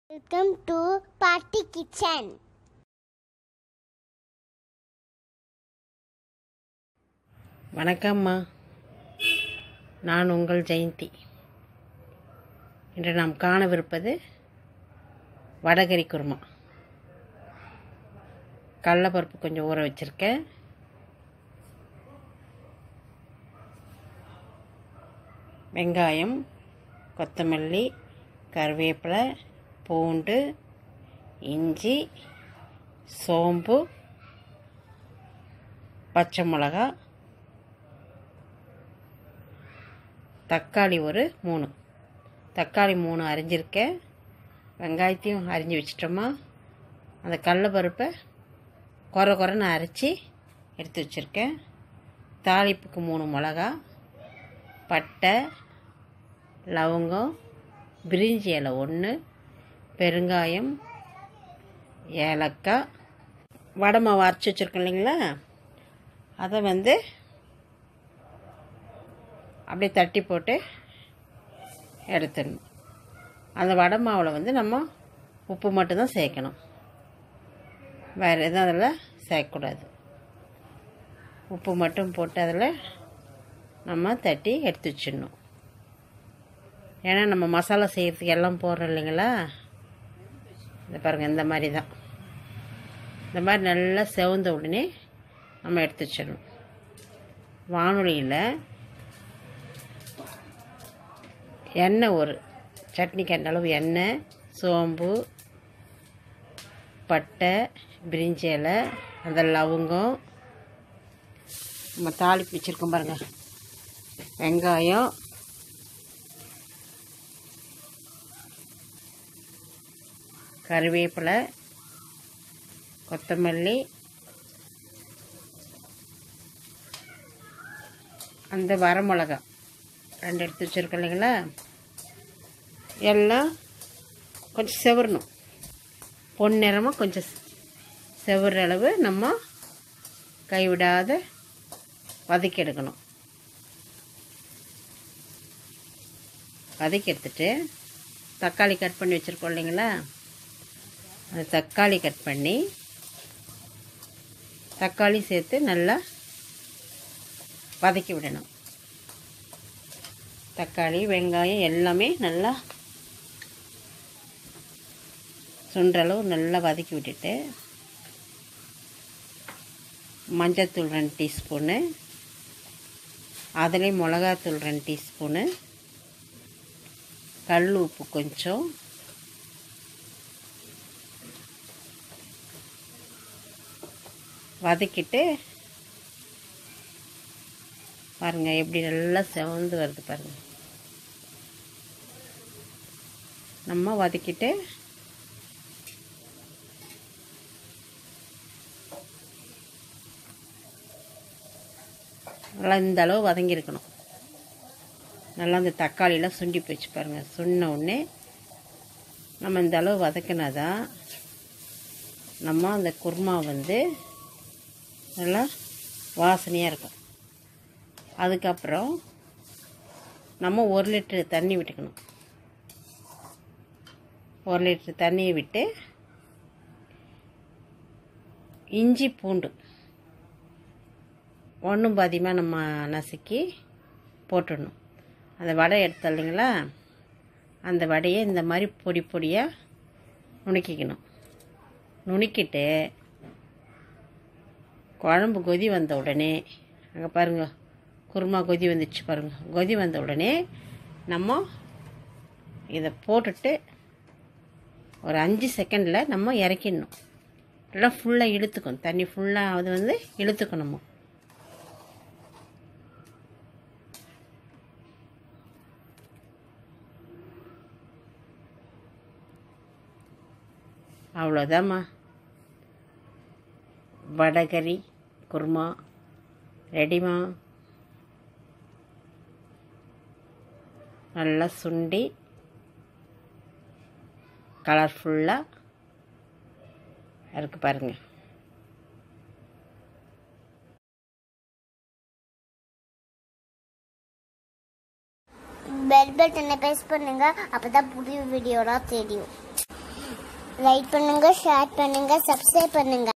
welcome to பாட்டி kitchen வணக்கம்மா நான் உங்கள் ஜெயந்தி இன்று நாம் காணவிருப்பது வடகரி குருமா கடலப்பருப்பு கொஞ்சம் ஊற வச்சுருக்கேன் வெங்காயம் கொத்தமல்லி கருவேப்பிலை பூண்டு இஞ்சி சோம்பு பச்சை மிளகா தக்காளி ஒரு மூணு தக்காளி மூணு அரிஞ்சிருக்கேன் வெங்காயத்தையும் அரிஞ்சு வச்சிட்டோமா அந்த கடலப்பருப்பை குறை குறைன்னு அரைச்சி எடுத்து வச்சுருக்கேன் தாளிப்புக்கு மூணு மிளகா பட்டை லவங்கம் பிரிஞ்சி இலை ஒன்று பெருங்காயம் ஏலக்காய் வடை மாவு அரைச்சி வச்சுருக்கேன் இல்லைங்களா அதை வந்து அப்படியே தட்டி போட்டு எடுத்துடணும் அந்த வடை மாவில் வந்து நம்ம உப்பு மட்டும்தான் சேர்க்கணும் வேறு எதுவும் அதில் சேர்க்கக்கூடாது உப்பு மட்டும் போட்டு அதில் நம்ம தட்டி எடுத்து வச்சிடணும் ஏன்னா நம்ம மசாலா செய்கிறதுக்கு எல்லாம் போடுறோம் இல்லைங்களா இந்த பாருங்கள் இந்த மாதிரி தான் இந்த மாதிரி நல்லா செவந்த உடனே நம்ம எடுத்து வச்சிடணும் வானொலியில் எண்ணெய் ஒரு சட்னிக்கு அந்த அளவு எண்ணெய் சோம்பு பட்டை பிரிஞ்சி இலை அந்த லவங்கம் நம்ம தாளிப்பு வச்சுருக்கோம் பாருங்கள் வெங்காயம் கருவேப்பிலை கொத்தமல்லி அந்த வரமிளகா ரெண்டு எடுத்து வச்சுருக்கோம் இல்லைங்களா எல்லாம் கொஞ்சம் செவரணும் பொன்னிறமாக கொஞ்சம் செவற அளவு நம்ம கைவிடாத வதக்கி எடுக்கணும் வதக்கி எடுத்துட்டு தக்காளி கட் பண்ணி வச்சுருக்கோம் இல்லைங்களா அந்த தக்காளி கட் பண்ணி தக்காளி சேர்த்து நல்லா வதக்கி விடணும் தக்காளி வெங்காயம் எல்லாமே நல்லா சுண்டளவு நல்லா வதக்கி விட்டுட்டு மஞ்சத்தூள் ரெண்டு டீஸ்பூனு அதுலேயும் மிளகாத்தூள் ரெண்டு டீஸ்பூனு கல் உப்பு கொஞ்சம் வதக்கிட்டு பாருங்க எப்படி நல்லா செவந்து வருது பாருங்க நம்ம வதக்கிட்டு நல்லா இந்த அளவு வதங்கியிருக்கணும் நல்லா அந்த தக்காளியெலாம் சுண்டி போச்சு பாருங்கள் சுண்ண உடனே நம்ம இந்த அளவு வதக்கினாதான் நம்ம அந்த குருமா வந்து நல்லா வாசனையாக இருக்கும் அதுக்கப்புறம் நம்ம ஒரு லிட்டரு தண்ணி விட்டுக்கணும் ஒரு லிட்டரு தண்ணியை விட்டு இஞ்சி பூண்டு ஒன்றும் பாதியமாக நம்ம நசுக்கி போட்டுடணும் அந்த வடை எடுத்தோம் இல்லைங்களா அந்த வடையை இந்த மாதிரி பொடி பொடியாக நுணுக்கிக்கணும் நுணுக்கிட்டு குழம்பு கொதி வந்த உடனே அங்கே பாருங்கள் குருமா கொதி வந்துச்சு பாருங்கள் கொதி வந்த உடனே நம்ம இதை போட்டுட்டு ஒரு அஞ்சு செகண்டில் நம்ம இறக்கிடணும் நல்லா ஃபுல்லாக இழுத்துக்கணும் தண்ணி ஃபுல்லாக அது வந்து இழுத்துக்கணும் அவ்வளோதாம்மா வடகரி குருமா ரெடிமா நல்லா சுண்டி கலர்ஃபுல்லாக இருக்குது பாருங்கள் பெல் பட்டனை ப்ரெஸ் பண்ணுங்க அப்பதான் புதிய வீடியோலாம் தெரியும் லைக் பண்ணுங்க ஷேர் பண்ணுங்க சப்ஸ்கிரைப் பண்ணுங்க